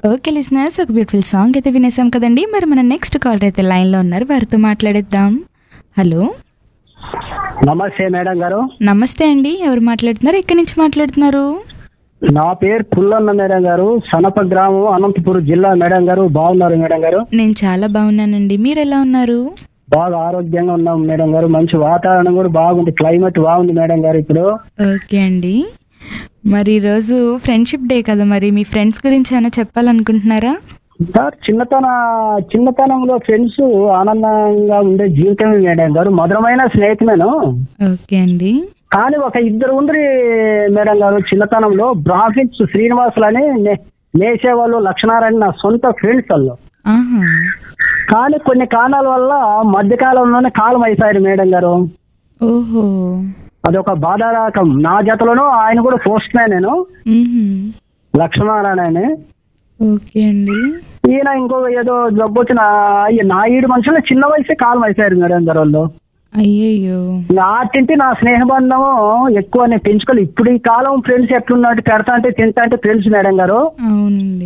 Okay listeners ఒక beautiful song అయితే వినేసాం కదండి మరి మన నెక్స్ట్ కాలర్ అయితే లైన్లో ఉన్నారు వారితో మాట్లాడేద్దాం హలో నమస్తే మేడం గారు నమస్తే అండి ఎవరు మాట్లాడుతున్నారు ఎక్కడి నుంచి మాట్లాడుతున్నారు నా పేరు పుల్లన్న మేడం గారు సనప గ్రామం అనంతపురం జిల్లా మేడం గారు బాగున్నారు మేడం గారు నేను చాలా బాగున్నానండి మీరు ఎలా ఉన్నారు బాగా ఆరోగ్యంగా ఉన్నాం మేడం గారు మంచి వాతావరణం కూడా బాగుంది క్లైమేట్ బాగుంది మేడం గారు ఇప్పుడు ఓకే అండి మరి ఈరోజు ఫ్రెండ్షిప్ డే కదా మరి మీ ఫ్రెండ్స్ గురించి ఏమైనా చెప్పాలనుకుంటున్నారా సార్ చిన్నతన చిన్నతనంలో ఫ్రెండ్స్ ఆనందంగా ఉండే జీవితమే మేడం గారు మధురమైన స్నేహితులను ఓకే అండి కానీ ఒక ఇద్దరు ఉండ్రి మేడం గారు చిన్నతనంలో బ్రాహ్మిన్స్ శ్రీనివాసులు అని నే- నేసేవాళ్ళు లక్ష్మణారాయణ నా సొంత ఫ్రెండ్స్ వాళ్ళు ఆహా కానీ కొన్ని కారణాల వల్ల మధ్యకాలంలోనే కాలం అయిపోయారు మేడం గారు ఓహో అదొక బాధారకం నా జతలోనూ ఆయన కూడా పోస్ట్ నేను మ్మ్హ్మ్. లక్ష్మణారాయణ అని ఓకే అండి ఈయన ఇంకో ఏదో జబ్బు వచ్చిన ఈ నా ఈడు మనుషులు చిన్న వయసే కాలం అయిపోయారు మేడం గారు వాళ్ళు అయ్యయ్యో నాటింటి నా స్నేహబంధం ఎక్కువ నేను పెంచుకోలేదు ఇప్పుడు ఈ కాలం ఫ్రెండ్స్ ఎట్లున్నట్టు పెడతా అంటే తింటా అంటే ఫ్రెండ్స్ మేడం గారు అవునండి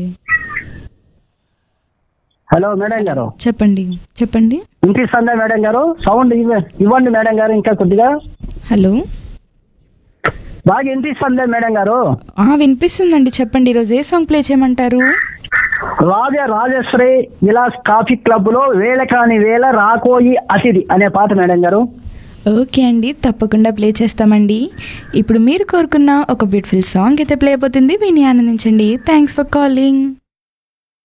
హలో మేడం గారు చెప్పండి చెప్పండి వినిపిస్తుందా మేడం గారు సౌండ్ ఇవ్వ- ఇవ్వండి మేడం గారు ఇంకా కొద్దిగా హలో బాగా వినిపిస్తుందా మేడం గారు ఆ వినిపిస్తుందండి చెప్పండి ఈరోజు ఏ సాంగ్ ప్లే చేయమంటారు రాజా రాజేశ్వరి విలాస్ కాఫీ క్లబ్ లో వేళ కాని వేళ రాకోయి అతిథి అనే పాట మేడం గారు ఓకే అండి తప్పకుండా ప్లే చేస్తామండి ఇప్పుడు మీరు కోరుకున్న ఒక బ్యూటిఫుల్ సాంగ్ అయితే ప్లే అయిపోతుంది విని ఆనందించండి థ్యాంక్స్ ఫర్ కాలింగ్